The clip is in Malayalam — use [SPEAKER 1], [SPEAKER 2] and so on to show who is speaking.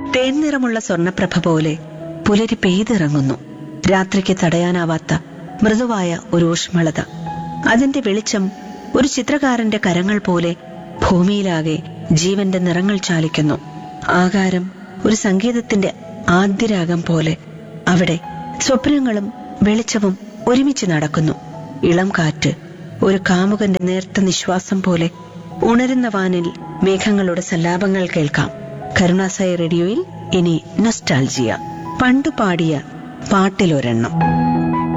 [SPEAKER 1] തേൻനിറമുള്ള സ്വർണപ്രഭ പോലെ പുലരി പെയ്തിറങ്ങുന്നു രാത്രിക്ക് തടയാനാവാത്ത മൃദുവായ ഒരു ഊഷ്മളത അതിന്റെ വെളിച്ചം ഒരു ചിത്രകാരന്റെ കരങ്ങൾ പോലെ ഭൂമിയിലാകെ ജീവന്റെ നിറങ്ങൾ ചാലിക്കുന്നു ആകാരം ഒരു സംഗീതത്തിന്റെ ആദ്യരാഗം പോലെ അവിടെ സ്വപ്നങ്ങളും വെളിച്ചവും ഒരുമിച്ച് നടക്കുന്നു ഇളം കാറ്റ് ഒരു കാമുകന്റെ നേർത്ത നിശ്വാസം പോലെ ഉണരുന്ന വാനിൽ മേഘങ്ങളുടെ സല്ലാപങ്ങൾ കേൾക്കാം കരുണാസായി റേഡിയോയിൽ ഇനി നൊസ്റ്റാൾജിയ പണ്ടു പാടിയ പാട്ടിലൊരെണ്ണം